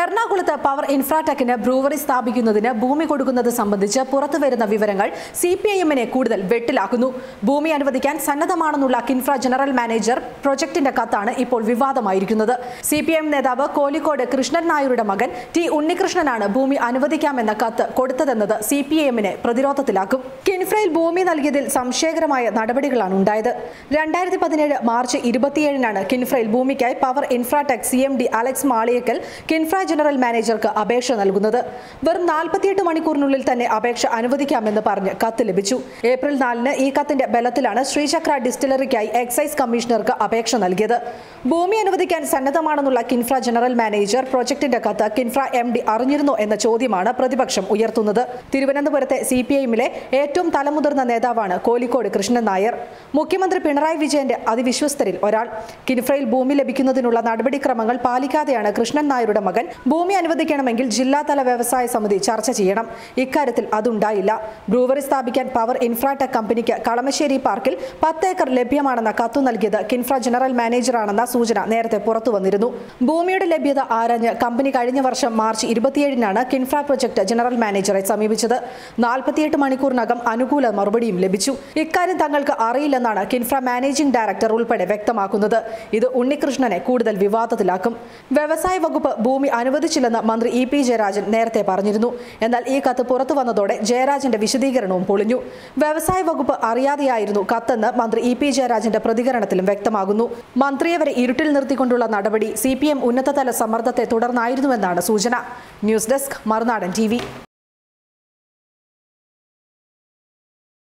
എറണാകുളത്ത് power ഇൻഫ്രാടെക്കിന് brewery സ്ഥാപിക്കുന്നതിന് ഭൂമി കൊടുക്കുന്നത് സംബന്ധിച്ച് പുറത്തുവരുന്ന വിവരങ്ങൾ സി പി ഐ എമ്മിനെ കൂടുതൽ വെട്ടിലാക്കുന്നു ഭൂമി അനുവദിക്കാൻ സന്നദ്ധമാണെന്നുള്ള കിൻഫ്ര ജനറൽ മാനേജർ പ്രൊജക്ടിന്റെ കത്താണ് ഇപ്പോൾ വിവാദമായിരിക്കുന്നത് സി പി എം നേതാവ് കോലിക്കോട് കൃഷ്ണൻ നായരുടെ മകൻ ടി ഉണ്ണികൃഷ്ണനാണ് ഭൂമി അനുവദിക്കാമെന്ന കത്ത് കൊടുത്തതെന്നത് സി പി ഐ എമ്മിനെ പ്രതിരോധത്തിലാക്കും കിൻഫ്രയിൽ ഭൂമി നൽകിയതിൽ സംശയകരമായ നടപടികളാണ് ഉണ്ടായത് രണ്ടായിരത്തി പതിനേഴ് മാർച്ച് ഇരുപത്തിയേഴിനാണ് കിൻഫ്രയിൽ ഭൂമിക്കായി Power Infratech C M D Alex Maliyakkal Kinfra general മാനേജർക്ക് അപേക്ഷ നൽകുന്നത് വെറും നാൽപ്പത്തിയെട്ട് മണിക്കൂറിനുള്ളിൽ തന്നെ അപേക്ഷ അനുവദിക്കാമെന്ന് പറഞ്ഞ് കത്ത് ലഭിച്ചു ഏപ്രിൽ നാലിന് ഈ കത്തിന്റെ ബലത്തിലാണ് ശ്രീചക്ര ഡിസ്റ്റിലറിക്കായി എക്സൈസ് കമ്മീഷണർക്ക് അപേക്ഷ നൽകിയത് ഭൂമി അനുവദിക്കാൻ സന്നദ്ധമാണെന്നുള്ള കിൻഫ്ര ജനറൽ മാനേജർ പ്രൊജക്ടിന്റെ കത്ത് കിൻഫ്ര എം ഡി അറിഞ്ഞിരുന്നോ എന്ന ചോദ്യമാണ് പ്രതിപക്ഷം ഉയർത്തുന്നത് തിരുവനന്തപുരത്തെ സി പി ഐഎമ്മിലെ ഏറ്റവും തലമുതിർന്ന നേതാവാണ് കോലിക്കോട് കൃഷ്ണൻ നായർ മുഖ്യമന്ത്രി പിണറായി വിജയന്റെ അതിവിശ്വസ്തരിൽ ഒരാൾ കിൻഫ്രയിൽ ഭൂമി ലഭിക്കുന്നതിനുള്ള നടപടിക്രമങ്ങൾ പാലിക്കാതെയാണ് കൃഷ്ണൻ നായരുടെ മകൻ ഭൂമി അനുവദിക്കണമെങ്കിൽ ജില്ലാതല വ്യവസായ സമിതി ചർച്ച ചെയ്യണം ഇക്കാര്യത്തിൽ അതുണ്ടായില്ല ബ്രൂവറി സ്ഥാപിക്കാൻ പവർ ഇൻഫ്രാടെക് കമ്പനിക്ക് കളമശ്ശേരി പാർക്കിൽ പത്ത് ഏക്കർ ലഭ്യമാണെന്ന കത്തു നൽകിയത് കിൻഫ്ര ജനറൽ മാനേജറാണെന്ന സൂചന നേരത്തെ പുറത്തു വന്നിരുന്നു ഭൂമിയുടെ ലഭ്യത ആരാഞ്ഞ് കമ്പനി കഴിഞ്ഞ വർഷം മാർച്ച് ഇരുപത്തിയേഴിനാണ് കിൻഫ്ര പ്രൊജക്ട് ജനറൽ മാനേജറെ സമീപിച്ചത് നാൽപ്പത്തിയെട്ട് മണിക്കൂറിനകം അനുകൂല മറുപടിയും ലഭിച്ചു ഇക്കാര്യം തങ്ങൾക്ക് അറിയില്ലെന്നാണ് കിൻഫ്ര മാനേജിംഗ് ഡയറക്ടർ ഉൾപ്പെടെ വ്യക്തമാക്കുന്നത് ഇത് ഉണ്ണികൃഷ്ണനെ കൂടുതൽ വിവാദത്തിലാക്കും വ്യവസായ വകുപ്പ് ഭൂമി അനുവദിച്ചില്ലെന്ന് മന്ത്രി ഇ പി ജയരാജൻ നേരത്തെ പറഞ്ഞിരുന്നു എന്നാൽ ഈ കത്ത് പുറത്തു വന്നതോടെ ജയരാജന്റെ വിശദീകരണവും പൊളിഞ്ഞു വ്യവസായ വകുപ്പ് അറിയാതെയായിരുന്നു കത്തെന്ന് മന്ത്രി ഇ പി ജയരാജന്റെ പ്രതികരണത്തിലും വ്യക്തമാകുന്നു മന്ത്രിയെ വരെ ഇരുട്ടിൽ നിർത്തിക്കൊണ്ടുള്ള നടപടി സി പി എം ഉന്നതതല സമ്മർദ്ദത്തെ തുടർന്നായിരുന്നുവെന്നാണ് സൂചന ന്യൂസ് ഡെസ്ക് മറുനാടൻ ടി